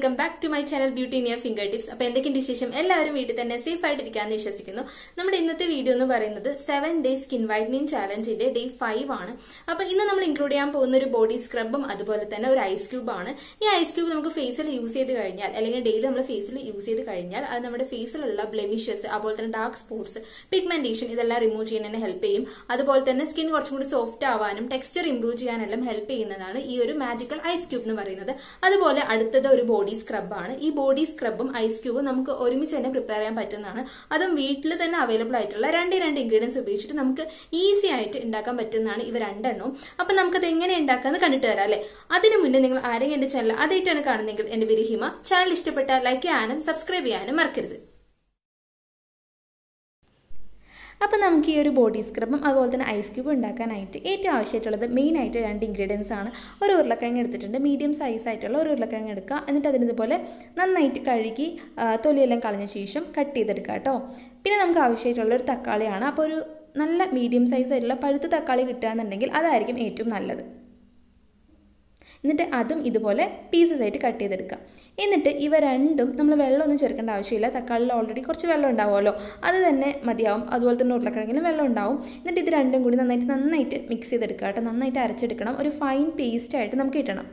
welcome back to my channel beauty in your finger tips അപ്പൊ എന്തൊക്കെയുണ്ട് വിശേഷം എല്ലാവരും വീട്ടിൽ തന്നെ സേഫ് ആയിട്ടിരിക്കാന്ന് വിശ്വസിക്കുന്നു നമ്മുടെ ഇന്നത്തെ വീഡിയോ എന്ന് പറയുന്നത് സെവൻ ഡേ സ്കിൻ വൈറ്റനിങ് ചാലഞ്ചിന്റെ ഡേ ഫൈവ് ആണ് അപ്പൊ ഇന്ന് നമ്മൾ ഇൻക്ലൂഡ് ചെയ്യാൻ പോകുന്ന ഒരു ബോഡി സ്ക്രബും അതുപോലെ തന്നെ ഒരു ഐസ് ക്യൂബ് ആണ് ഈ ഐസ് ക്യൂബ് നമുക്ക് ഫേസിൽ യൂസ് ചെയ്ത് കഴിഞ്ഞാൽ അല്ലെങ്കിൽ ഡെയിലി നമ്മൾ ഫേസിൽ യൂസ് ചെയ്ത് കഴിഞ്ഞാൽ അത് നമ്മുടെ ഫേസിലുള്ള ബ്ലെമിഷസ് അതുപോലെ തന്നെ ഡാർക്ക് സ്പോട്സ് പിഗ്മെന്റേഷൻ ഇതെല്ലാം റിമൂവ് ചെയ്യാൻ ഹെൽപ്പ് ചെയ്യും അതുപോലെ തന്നെ സ്കിൻ കുറച്ചും കൂടി സോഫ്റ്റ് ആവാനും ടെക്സ്ചർ ഇംപ്രൂവ് ചെയ്യാനെല്ലാം ഹെൽപ്പ് ചെയ്യുന്നതാണ് ഈ ഒരു മാജിക്കൽ ഐസ് ക്യൂബ് എന്ന് പറയുന്നത് അതുപോലെ അടുത്തത് ഒരു ബോഡി സ്ക്രബാണ് ഈ ബോഡി സ്ക്രബും ഐസ് ക്യൂബും നമുക്ക് ഒരുമിച്ച് തന്നെ പ്രിപ്പയർ ചെയ്യാൻ പറ്റുന്നതാണ് അതും വീട്ടിൽ തന്നെ അവൈലബിൾ ആയിട്ടുള്ള രണ്ട് രണ്ട് ഇൻഗ്രീഡിയൻസ് ഉപയോഗിച്ചിട്ട് നമുക്ക് ഈസി ആയിട്ട് ഉണ്ടാക്കാൻ പറ്റുന്നതാണ് ഇവ രണ്ടെണ്ണവും അപ്പൊ നമുക്കത് എങ്ങനെ ഉണ്ടാക്കാന്ന് കണ്ടിട്ട് വരാം അല്ലെ അതിനു മുന്നേ നിങ്ങൾ ആരെങ്കിലും എന്റെ ചാനൽ ആദ്യമായിട്ടാണ് കാണുന്നതെങ്കിൽ എന്റെ വിരിഹിമ ചാനൽ ഇഷ്ടപ്പെട്ടാൽ ലൈക്ക് ചെയ്യാനും സബ്സ്ക്രൈബ് ചെയ്യാനും മറക്കരുത് അപ്പോൾ നമുക്ക് ഈ ഒരു ബോഡി സ്ക്രബും അതുപോലെ തന്നെ ഐസ് ക്യൂബ് ഉണ്ടാക്കാനായിട്ട് ഏറ്റവും ആവശ്യമായിട്ടുള്ളത് മെയിൻ ആയിട്ട് രണ്ട് ഇൻഗ്രീഡിയൻസ് ആണ് ഒരു ഉരുളക്കിഴങ്ങ് എടുത്തിട്ടുണ്ട് മീഡിയം സൈസ് ആയിട്ടുള്ള ഒരു ഉരുളക്കിഴങ്ങ് എടുക്കുക എന്നിട്ട് അതിന് ഇതുപോലെ നന്നായിട്ട് കഴുകി ആ, തൊലിയെല്ലാം കളഞ്ഞ ശേഷം കട്ട് ചെയ്തെടുക്കുക കേട്ടോ പിന്നെ നമുക്ക് ആവശ്യമായിട്ടുള്ള ഒരു തക്കാളിയാണ് അപ്പോൾ ഒരു നല്ല മീഡിയം സൈസ് ആയിട്ടുള്ള പഴുത്ത തക്കാളി കിട്ടുകയെന്നുണ്ടെങ്കിൽ അതായിരിക്കും ഏറ്റവും നല്ലത് എന്നിട്ട് അതും ഇതുപോലെ പീസസ് ആയിട്ട് കട്ട് ചെയ്തെടുക്കുക എന്നിട്ട് ഇവ രണ്ടും നമ്മൾ വെള്ളമൊന്നും ചേർക്കേണ്ട ആവശ്യമില്ല തക്കാളിയിൽ ഓൾറെഡി കുറച്ച് വെള്ളം ഉണ്ടാവുമല്ലോ അത് തന്നെ മതിയാവും അതുപോലെ തന്നെ ഉരുളക്കിഴങ്ങിലും വെള്ളം ഉണ്ടാവും എന്നിട്ട് ഇത് രണ്ടും കൂടി നന്നായിട്ട് നന്നായിട്ട് മിക്സ് ചെയ്തെടുക്കുക കേട്ടോ നന്നായിട്ട് അരച്ചെടുക്കണം ഒരു ഫൈൻ പേസ്റ്റ് ആയിട്ട് നമുക്ക് കിട്ടണം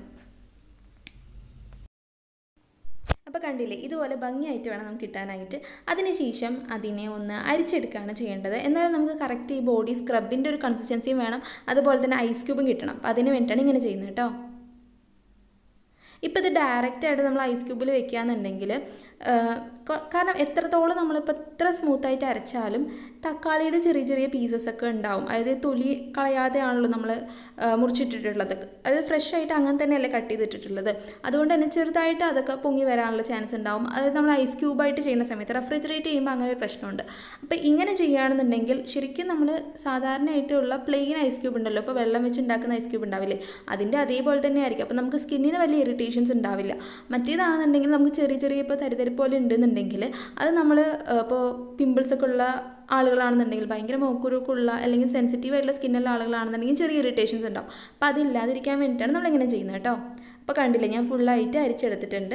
അപ്പോൾ കണ്ടില്ലേ ഇതുപോലെ ഭംഗിയായിട്ട് വേണം നമുക്ക് കിട്ടാനായിട്ട് അതിനുശേഷം അതിനെ ഒന്ന് അരിച്ചെടുക്കുകയാണ് ചെയ്യേണ്ടത് എന്നാലും നമുക്ക് കറക്റ്റ് ഈ ബോഡി സ്ക്രബിൻ്റെ ഒരു കൺസിസ്റ്റൻസിയും വേണം അതുപോലെ തന്നെ ഐസ് ക്യൂബും കിട്ടണം അപ്പോൾ അതിന് വേണ്ടിയിട്ടാണ് ഇങ്ങനെ ചെയ്യുന്നത് കേട്ടോ ഇപ്പോൾ ഇത് ഡയറക്റ്റ് ആയിട്ട് നമ്മൾ ഐസ് ക്യൂബിൽ വെക്കുകയെന്നുണ്ടെങ്കിൽ കാരണം എത്രത്തോളം നമ്മളിപ്പോൾ എത്ര സ്മൂത്തായിട്ട് അരച്ചാലും തക്കാളിയുടെ ചെറിയ ചെറിയ പീസസ് ഒക്കെ ഉണ്ടാവും അതായത് തൊലി കളയാതെയാണല്ലോ നമ്മൾ മുറിച്ചിട്ടിട്ടുള്ളത് അത് ഫ്രഷ് ആയിട്ട് അങ്ങനെ തന്നെയല്ലേ കട്ട് ചെയ്തിട്ടിട്ടുള്ളത് അതുകൊണ്ട് തന്നെ ചെറുതായിട്ട് അതൊക്കെ പൊങ്ങി വരാനുള്ള ചാൻസ് ഉണ്ടാവും അതായത് നമ്മൾ ഐസ് ക്യൂബായിട്ട് ചെയ്യുന്ന സമയത്ത് റെഫ്രിജറേറ്റ് ചെയ്യുമ്പോൾ അങ്ങനെ ഒരു പ്രശ്നമുണ്ട് അപ്പോൾ ഇങ്ങനെ ചെയ്യുകയാണെന്നുണ്ടെങ്കിൽ ശരിക്കും നമ്മൾ സാധാരണയായിട്ടുള്ള പ്ലെയിൻ ഐസ് ക്യൂബ് ഉണ്ടല്ലോ ഇപ്പോൾ വെള്ളം വെച്ച് ഉണ്ടാക്കുന്ന ഐസ് ക്യൂബ് ഉണ്ടാവില്ലേ അതിൻ്റെ അതേപോലെ തന്നെ ആയിരിക്കും അപ്പോൾ നമുക്ക് സ്കിന്നിന് വലിയ ഇറിറ്റേഷൻസ് ഉണ്ടാവില്ല മറ്റേതാണെന്നുണ്ടെങ്കിൽ നമുക്ക് ചെറിയ ചെറിയ ഇപ്പോൾ തരിതരി പോലെ ഉണ്ടെന്നുണ്ടെങ്കിൽ അത് നമ്മൾ ഇപ്പോൾ പിമ്പിൾസ് ഒക്കെ ഉള്ള ആളുകളാണെന്നുണ്ടെങ്കിൽ ഭയങ്കര മോക്കുരുക്കുള്ള അല്ലെങ്കിൽ സെൻസിറ്റീവ് ആയിട്ടുള്ള സ്കിന്നുള്ള ആളുകളാണെന്നുണ്ടെങ്കിൽ ചെറിയ ഇറിറ്റേഷൻസ് ഉണ്ടാവും അപ്പോൾ അതില്ലാതിരിക്കാൻ വേണ്ടിയിട്ടാണ് നമ്മളിങ്ങനെ ചെയ്യുന്നത് കേട്ടോ അപ്പോൾ കണ്ടില്ലേ ഞാൻ ഫുള്ളായിട്ട് അരിച്ചെടുത്തിട്ടുണ്ട്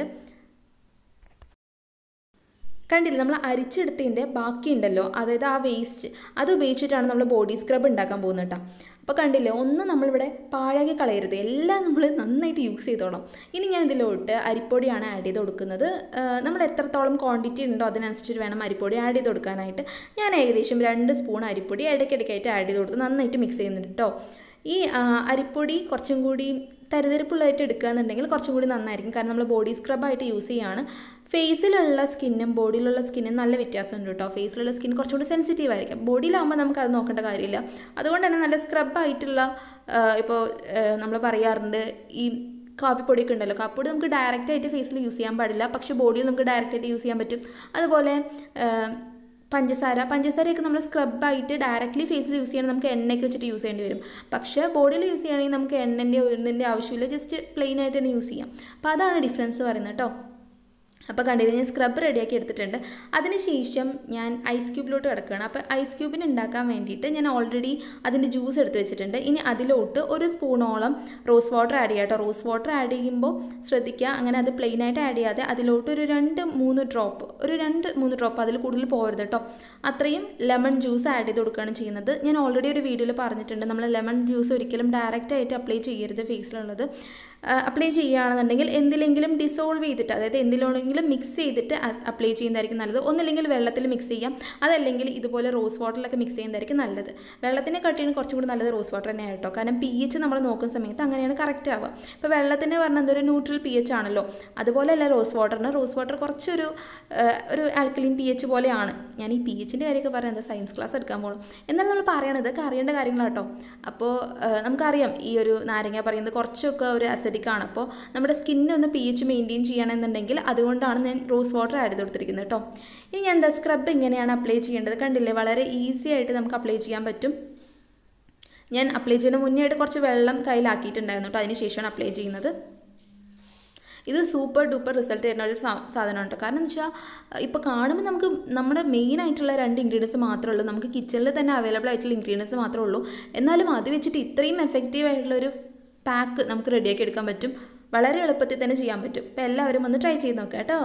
കണ്ടില്ല നമ്മൾ അരിച്ചെടുത്തതിൻ്റെ ബാക്കിയുണ്ടല്ലോ അതായത് ആ വേസ്റ്റ് അത് ഉപയോഗിച്ചിട്ടാണ് നമ്മൾ ബോഡി സ്ക്രബ് ഉണ്ടാക്കാൻ പോകുന്നത് കേട്ടോ അപ്പോൾ കണ്ടില്ലേ ഒന്നും നമ്മളിവിടെ പാഴാക്കി കളയരുത് എല്ലാം നമ്മൾ നന്നായിട്ട് യൂസ് ചെയ്തോളാം ഇനി ഞാൻ ഇതിലോട്ട് അരിപ്പൊടിയാണ് ആഡ് ചെയ്ത് കൊടുക്കുന്നത് ആ, നമ്മൾ എത്രത്തോളം ക്വാണ്ടിറ്റി ഉണ്ടോ അതിനനുസരിച്ച് വേണം അരിപ്പൊടി ആഡ് ചെയ്ത് കൊടുക്കാനായിട്ട് ഞാൻ ഏകദേശം രണ്ട് സ്പൂൺ അരിപ്പൊടി ഇടയ്ക്കിടയ്ക്കായിട്ട് ആഡ് ചെയ്ത് കൊടുത്ത് നന്നായിട്ട് മിക്സ് ചെയ്യുന്നുണ്ട് കേട്ടോ ഈ ആ, അരിപ്പൊടി കുറച്ചും കൂടി തരിതരിപ്പുള്ളതായിട്ട് എടുക്കുകയെന്നുണ്ടെങ്കിൽ കുറച്ചും കൂടി നന്നായിരിക്കും കാരണം നമ്മൾ ബോഡി സ്ക്രബായിട്ട് യൂസ് ചെയ്യുകയാണ് ഫേസിലുള്ള സ്കിന്നും ബോഡിയിലുള്ള സ്കിന്നും നല്ല വ്യത്യാസമുണ്ട് കേട്ടോ ഫേസിലുള്ള സ്കിൻ കുറച്ചും കൂടി സെൻസിറ്റീവ് ആയിരിക്കും ബോഡിയിലാകുമ്പോൾ നമുക്ക് അത് നോക്കേണ്ട കാര്യമില്ല അതുകൊണ്ട് തന്നെ നല്ല സ്ക്രബായിട്ടുള്ള ഇപ്പോൾ നമ്മൾ പറയാറുണ്ട് ഈ കാപ്പിപ്പൊടിയൊക്കെ ഉണ്ടല്ലോ കാപ്പിപ്പൊടി നമുക്ക് ഡയറക്റ്റ് ആയിട്ട് ഫേസിൽ യൂസ് ചെയ്യാൻ പാടില്ല പക്ഷേ ബോഡിയിൽ നമുക്ക് ഡയറക്റ്റ് ആയിട്ട് യൂസ് ചെയ്യാൻ പറ്റും അതുപോലെ ആ, പഞ്ചസാര പഞ്ചസാരയൊക്കെ നമ്മൾ സ്ക്രബായിട്ട് ഡയറക്റ്റ്ലി ഫേസിൽ യൂസ് ചെയ്യണം നമുക്ക് എണ്ണയൊക്കെ വെച്ചിട്ട് യൂസ് ചെയ്യേണ്ടി വരും പക്ഷേ ബോഡിയിൽ യൂസ് ചെയ്യുകയാണെങ്കിൽ നമുക്ക് എണ്ണൻ്റെ ഉയർന്നതിൻ്റെ ആവശ്യമില്ല ജസ്റ്റ് പ്ലെയിൻ ആയിട്ട് തന്നെ യൂസ് ചെയ്യാം അപ്പോൾ അതാണ് ഡിഫറൻസ് പറയുന്നത് കേട്ടോ അപ്പോൾ കണ്ടില്ല ഞാൻ സ്ക്രബ് റെഡിയാക്കി എടുത്തിട്ടുണ്ട് അതിനുശേഷം ഞാൻ ഐസ് ക്യൂബിലോട്ട് കിടക്കുകയാണ് അപ്പോൾ ഐസ് ക്യൂബിന് ഉണ്ടാക്കാൻ വേണ്ടിയിട്ട് ഞാൻ ഓൾറെഡി അതിൻ്റെ ജ്യൂസ് എടുത്ത് വെച്ചിട്ടുണ്ട് ഇനി അതിലോട്ട് ഒരു സ്പൂണോളം റോസ് വാട്ടർ ആഡ് ചെയ്യാം കേട്ടോ റോസ് വാട്ടർ ആഡ് ചെയ്യുമ്പോൾ ശ്രദ്ധിക്കുക അങ്ങനെ അത് പ്ലെയിൻ ആയിട്ട് ആഡ് ചെയ്യാതെ അതിലോട്ട് ഒരു രണ്ട് മൂന്ന് ഡ്രോപ്പ് ഒരു രണ്ട് മൂന്ന് ഡ്രോപ്പ് അതിൽ കൂടുതൽ പോകരുത് കേട്ടോ അത്രയും ലെമൺ ജ്യൂസ് ആഡ് ചെയ്ത് കൊടുക്കുകയാണ് ചെയ്യുന്നത് ഞാൻ ഓൾറെഡി ഒരു വീഡിയോയിൽ പറഞ്ഞിട്ടുണ്ട് നമ്മൾ ലെമൺ ജ്യൂസ് ഒരിക്കലും ഡയറക്റ്റ് ആയിട്ട് അപ്ലൈ ചെയ്യരുത് ഫേസിലുള്ളത് അപ്ലൈ ചെയ്യുകയാണെന്നുണ്ടെങ്കിൽ എന്തിലെങ്കിലും ഡിസോൾവ് ചെയ്തിട്ട് അതായത് എന്തിലെങ്കിലും മിക്സ് ചെയ്തിട്ട് അപ്ലൈ ചെയ്യുന്നതായിരിക്കും നല്ലത് ഒന്നില്ലെങ്കിൽ വെള്ളത്തിൽ മിക്സ് ചെയ്യാം അതല്ലെങ്കിൽ ഇതുപോലെ റോസ് വാട്ടറിലൊക്കെ മിക്സ് ചെയ്യുന്നതായിരിക്കും നല്ലത് വെള്ളത്തിനെ കട്ടിയാണ് കുറച്ചും കൂടി നല്ലത് റോസ് വാട്ടർ തന്നെയാണ് കേട്ടോ കാരണം പി എച്ച് നമ്മൾ നോക്കുന്ന സമയത്ത് അങ്ങനെയാണ് കറക്റ്റ് ആവുക ഇപ്പോൾ വെള്ളത്തിന് പറഞ്ഞാൽ എന്തൊരു ന്യൂട്രൽ പി എച്ച് ആണല്ലോ അതുപോലെയല്ല റോസ് വാട്ടറിന് റോസ് വാട്ടർ കുറച്ചൊരു ആ, ഒരു ആൽക്കലിൻ പി എച്ച് പോലെയാണ് ഞാൻ ഈ പി എച്ചിൻ്റെ കാര്യമൊക്കെ പറയാം എന്താ സയൻസ് ക്ലാസ് എടുക്കാൻ പോകണം എന്നാൽ നമ്മൾ പറയണത് ഇതൊക്കെ അറിയേണ്ട കാര്യങ്ങളാട്ടോ അപ്പോൾ ആ, നമുക്കറിയാം ഈ ഒരു നാരങ്ങ പറയുന്നത് കുറച്ചൊക്കെ ഒരു അസിഡിക് ആണ് അപ്പോൾ നമ്മുടെ സ്കിന്നിന് ഒന്ന് പി എച്ച് മെയിൻറ്റെയിൻ ചെയ്യണമെന്നുണ്ടെങ്കിൽ അതുകൊണ്ടാണ് ഞാൻ റോസ് വാട്ടർ ആഡ് ചെയ്ത് കൊടുത്തിരിക്കുന്നത് കേട്ടോ ഇനി ഞാൻ എന്താ സ്ക്രബ് എങ്ങനെയാണ് അപ്ലൈ ചെയ്യേണ്ടത് കണ്ടില്ലേ വളരെ ഈസി ആയിട്ട് നമുക്ക് അപ്ലൈ ചെയ്യാൻ പറ്റും ഞാൻ അപ്ലൈ ചെയ്യുന്ന മുന്നേ ആയിട്ട് കുറച്ച് വെള്ളം കയ്യിലാക്കിയിട്ടുണ്ടായിരുന്നു കേട്ടോ അതിന് ശേഷമാണ് അപ്ലൈ ചെയ്യുന്നത് ഇത് സൂപ്പർ ഡൂപ്പർ റിസൾട്ട് തരുന്ന ഒരു സാ- സാധനമാണ് കേട്ടോ കാരണം എന്ന് വെച്ചാൽ ഇപ്പോൾ കാണുമ്പോൾ നമുക്ക് നമ്മുടെ മെയിൻ ആയിട്ടുള്ള രണ്ട് ഇൻഗ്രീഡിയൻസ് മാത്രമേ ഉള്ളൂ നമുക്ക് കിച്ചണിൽ തന്നെ അവൈലബിൾ ആയിട്ടുള്ള ഇൻഗ്രീഡിയൻസ് മാത്രമേ ഉള്ളൂ എന്നാലും അത് വെച്ചിട്ട് ഇത്രയും എഫക്റ്റീവ് ആയിട്ടുള്ള ഒരു പാക്ക് നമുക്ക് റെഡിയാക്കി എടുക്കാൻ പറ്റും വളരെ എളുപ്പത്തിൽ തന്നെ ചെയ്യാൻ പറ്റും അപ്പോൾ എല്ലാവരും ഒന്ന് ട്രൈ ചെയ്ത് നോക്കാം കേട്ടോ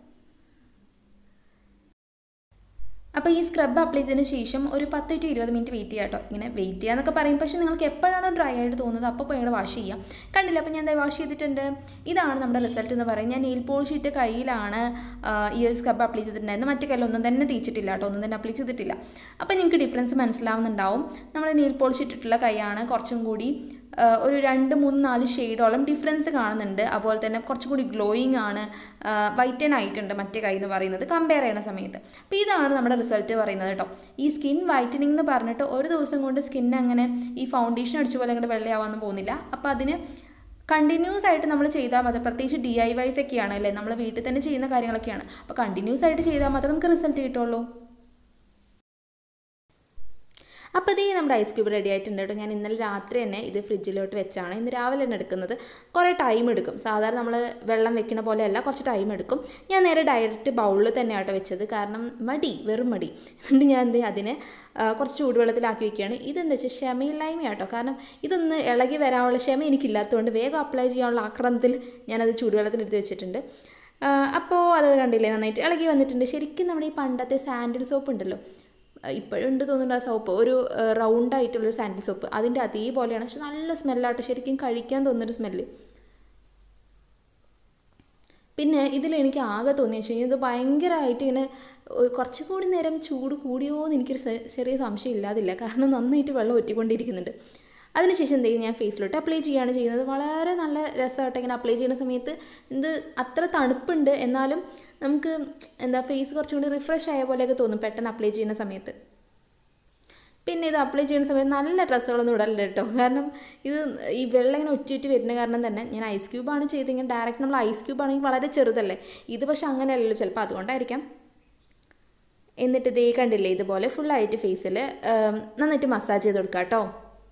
അപ്പോൾ ഈ സ്ക്രബ് അപ്ലൈ ചെയ്തതിന് ശേഷം ഒരു പത്ത് ടു ഇരുപത് മിനിറ്റ് വെയിറ്റ് ചെയ്യാം കേട്ടോ ഇങ്ങനെ വെയിറ്റ് ചെയ്യാന്നൊക്കെ പറയും പക്ഷേ നിങ്ങൾക്ക് എപ്പോഴാണോ ഡ്രൈ ആയിട്ട് തോന്നുന്നത് അപ്പോൾ പോയി വാഷ് ചെയ്യാം കണ്ടില്ല അപ്പോൾ ഞാൻ എന്താ വാഷ് ചെയ്തിട്ടുണ്ട് ഇതാണ് നമ്മുടെ റിസൾട്ട് എന്ന് പറയും ഞാൻ നെയിൽ പോളിഷ് ഇട്ട് കയ്യിലാണ് ഈ ഒരു സ്ക്രബ് അപ്ലൈ ചെയ്തിട്ടുണ്ടായിരുന്നത് മറ്റു കയ്യിലൊന്നും തന്നെ തേച്ചിട്ടില്ല കേട്ടോ ഒന്നും തന്നെ അപ്ലൈ ചെയ്തിട്ടില്ല അപ്പോൾ നിങ്ങൾക്ക് ഡിഫറൻസ് മനസ്സിലാവുന്നുണ്ടാവും നമ്മൾ നെയിൽ പോളിഷ് ഇട്ടിട്ടുള്ള കൈയാണ് കുറച്ചും കൂടി ഒരു രണ്ട് മൂന്ന് നാല് ഷെയ്ഡോളം ഡിഫറൻസ് കാണുന്നുണ്ട് അതുപോലെ തന്നെ കുറച്ചും കൂടി ഗ്ലോയിങ് ആണ് വൈറ്റൻ ആയിട്ടുണ്ട് മറ്റേ കൈ എന്ന് പറയുന്നത് കമ്പയർ ചെയ്യുന്ന സമയത്ത് അപ്പോൾ ഇതാണ് നമ്മുടെ റിസൾട്ട് പറയുന്നത് കേട്ടോ ഈ സ്കിൻ വൈറ്റനിങ് എന്ന് പറഞ്ഞിട്ട് ഒരു ദിവസം കൊണ്ട് സ്കിൻ അങ്ങനെ ഈ ഫൗണ്ടേഷൻ അടിച്ച പോലെ അങ്ങോട്ട് വെള്ളയാവാമെന്ന് പോകുന്നില്ല അപ്പോൾ അതിന് കണ്ടിന്യൂസ് ആയിട്ട് നമ്മൾ ചെയ്താൽ മതി പ്രത്യേകിച്ച് ഡി ഐ വൈസ് ഒക്കെയാണ് അല്ലേ നമ്മൾ വീട്ടിൽ തന്നെ ചെയ്യുന്ന കാര്യങ്ങളൊക്കെയാണ് അപ്പോൾ കണ്ടിന്യൂസ് ആയിട്ട് ചെയ്താൽ മാത്രമേ നമുക്ക് റിസൾട്ട് കിട്ടുള്ളൂ അപ്പോൾ ഇതേ നമ്മുടെ ഐസ് ക്യൂബ് റെഡി ആയിട്ടുണ്ട് കേട്ടോ ഞാൻ ഇന്നലെ രാത്രി തന്നെ ഇത് ഫ്രിഡ്ജിലോട്ട് വെച്ചാണ് ഇന്ന് രാവിലെ തന്നെ എടുക്കുന്നത് കുറേ ടൈം എടുക്കും സാധാരണ നമ്മൾ വെള്ളം വെക്കുന്ന പോലെയല്ല കുറച്ച് ടൈം എടുക്കും ഞാൻ നേരെ ഡയറക്റ്റ് ബൗളിൽ തന്നെ ആട്ടോ വെച്ചത് കാരണം മടി വെറും മടി എന്നിട്ട് ഞാൻ എന്ത് അതിനെ കുറച്ച് ചൂടുവെള്ളത്തിലാക്കി വെക്കുകയാണ് ഇതെന്താ വെച്ചാൽ ക്ഷമയില്ലായ്മയാട്ടോ കാരണം ഇതൊന്ന് ഇളകി വരാനുള്ള ക്ഷമ എനിക്കില്ലാത്തതുകൊണ്ട് വേഗം അപ്ലൈ ചെയ്യാനുള്ള ആക്രമണത്തിൽ ഞാനത് ചൂടുവെള്ളത്തിൽ എടുത്ത് വെച്ചിട്ടുണ്ട് അപ്പോൾ അത് കണ്ടില്ലേ നന്നായിട്ട് ഇളകി വന്നിട്ടുണ്ട് ശരിക്കും നമ്മുടെ ഈ പണ്ടത്തെ സാൻഡിൽ സോപ്പ് ഉണ്ടല്ലോ ഇപ്പോഴും ഉണ്ട് തോന്നുന്നുണ്ട് ആ സോപ്പ് ഒരു റൗണ്ട് ആയിട്ടുള്ളൊരു സാൻഡിൽ സോപ്പ് അതിൻ്റെ അതേപോലെയാണ് പക്ഷെ നല്ല സ്മെല്ലാട്ടോ ശരിക്കും കഴിക്കാൻ തോന്നുന്നൊരു സ്മെല്ല് പിന്നെ ഇതിൽ എനിക്ക് ആകെ തോന്നിയ വെച്ച് കഴിഞ്ഞാൽ ഇത് ഭയങ്കരമായിട്ട് ഇങ്ങനെ കുറച്ചും കൂടി നേരം ചൂട് കൂടിയോ എന്ന് എനിക്കൊരു ചെറിയ സംശയം ഇല്ലാതില്ല കാരണം നന്നായിട്ട് വെള്ളം ഒറ്റിക്കൊണ്ടിരിക്കുന്നുണ്ട് അതിനുശേഷം എന്തെങ്കിലും ഞാൻ ഫേസിലോട്ട് അപ്ലൈ ചെയ്യുകയാണ് ചെയ്യുന്നത് വളരെ നല്ല രസമായിട്ട് ഇങ്ങനെ അപ്ലൈ ചെയ്യുന്ന സമയത്ത് ഇത് അത്ര തണുപ്പുണ്ട് എന്നാലും നമുക്ക് എന്താ ഫേസ് കുറച്ചും കൂടി റിഫ്രഷ് ആയ പോലെയൊക്കെ തോന്നും പെട്ടെന്ന് അപ്ലൈ ചെയ്യുന്ന സമയത്ത് പിന്നെ ഇത് അപ്ലൈ ചെയ്യുന്ന സമയത്ത് നല്ല ഡ്രസ്സുകളൊന്നും ഇടല്ല കേട്ടോ കാരണം ഇത് ഈ വെള്ളം ഇങ്ങനെ ഒറ്റിയിട്ട് വരുന്ന കാരണം തന്നെ ഞാൻ ഐസ് ക്യൂബാണ് ചെയ്തെങ്കിൽ ഡയറക്റ്റ് നമ്മൾ ഐസ് ക്യൂബ് ആണെങ്കിൽ വളരെ ചെറുതല്ലേ ഇത് പക്ഷെ അങ്ങനെയല്ലല്ലോ ചിലപ്പോൾ അതുകൊണ്ടായിരിക്കാം എന്നിട്ട് ഇതേ കണ്ടില്ലേ ഇതുപോലെ ഫുള്ളായിട്ട് ഫേസിൽ നന്നായിട്ട് മസാജ് ചെയ്ത് കൊടുക്കാം കേട്ടോ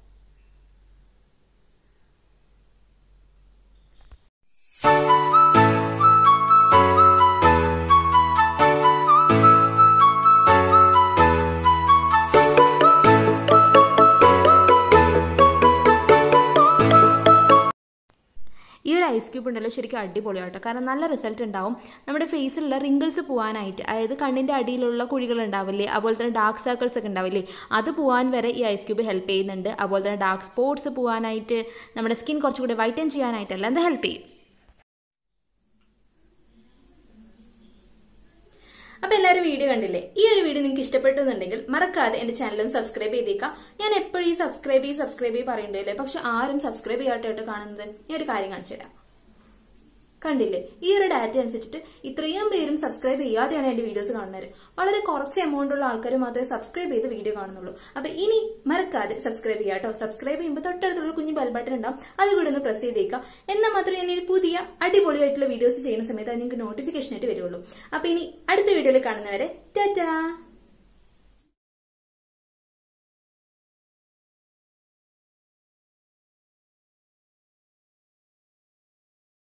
ഈ ഒരു ഐസ് ക്യൂബ് ഉണ്ടല്ലോ ശരിക്കും അടിപൊളിയാട്ടോ കാരണം നല്ല റിസൾട്ട് ഉണ്ടാവും നമ്മുടെ ഫേസിലുള്ള റിങ്കിൾസ് പോകാനായിട്ട് അതായത് കണ്ണിൻ്റെ അടിയിലുള്ള കുഴികൾ ഉണ്ടാവില്ലേ അതുപോലെ തന്നെ ഡാർക്ക് സർക്കിൾസ് ഒക്കെ ഉണ്ടാവില്ലേ അത് പോകാൻ വരെ ഈ ഐസ് ക്യൂബ് ഹെൽപ്പ് ചെയ്യുന്നുണ്ട് അതുപോലെ തന്നെ ഡാർക്ക് സ്പോട്ട്സ് പോകാനായിട്ട് നമ്മുടെ സ്കിൻ കുറച്ചുകൂടി വൈറ്റൻ ചെയ്യാനായിട്ടെല്ലാം അത് ഹെൽപ്പ് ചെയ്യും അപ്പൊ എല്ലാവരും വീഡിയോ കണ്ടില്ലേ ഈ ഒരു വീഡിയോ നിങ്ങൾക്ക് ഇഷ്ടപ്പെട്ടെന്നുണ്ടെങ്കിൽ മറക്കാതെ എന്റെ ചാനലും സബ്സ്ക്രൈബ് ചെയ്തേക്കാം ഞാൻ എപ്പോഴും ഈ സബ്സ്ക്രൈബ് ചെയ്ത് സബ്സ്ക്രൈബ് ചെയ്ത് പറയുന്നുണ്ടല്ലേ പക്ഷെ ആരും സബ്സ്ക്രൈബ് ചെയ്യാട്ടായിട്ട് കാണുന്നത് ഞാൻ ഒരു കാര്യം കാണിച്ചു തരാം കണ്ടില്ലേ ഈ ഒരു ഡാറ്റ അനുസരിച്ചിട്ട് ഇത്രയും പേരും സബ്സ്ക്രൈബ് ചെയ്യാതെയാണ് എന്റെ വീഡിയോസ് കാണുന്നത് വളരെ കുറച്ച് എമൗണ്ട് ഉള്ള ആൾക്കാർ മാത്രമേ സബ്സ്ക്രൈബ് ചെയ്ത് വീഡിയോ കാണുന്നുള്ളൂ അപ്പൊ ഇനി മറക്കാതെ സബ്സ്ക്രൈബ് ചെയ്യാം കേട്ടോ സബ്സ്ക്രൈബ് ചെയ്യുമ്പോൾ തൊട്ടടുത്തുള്ള കുഞ്ഞു ബെൽ ബട്ടൺ ഉണ്ടാവും അതുകൂടി ഒന്ന് പ്രസ് ചെയ്തേക്കാം എന്നാൽ മാത്രമേ ഞാൻ ഒരു പുതിയ അടിപൊളിയായിട്ടുള്ള വീഡിയോസ് ചെയ്യുന്ന സമയത്ത് അത് നിങ്ങൾക്ക് നോട്ടിഫിക്കേഷൻ ആയിട്ട് വരുള്ളൂ അപ്പൊ ഇനി അടുത്ത വീഡിയോയിൽ കാണുന്നവരെ ടാറ്റാ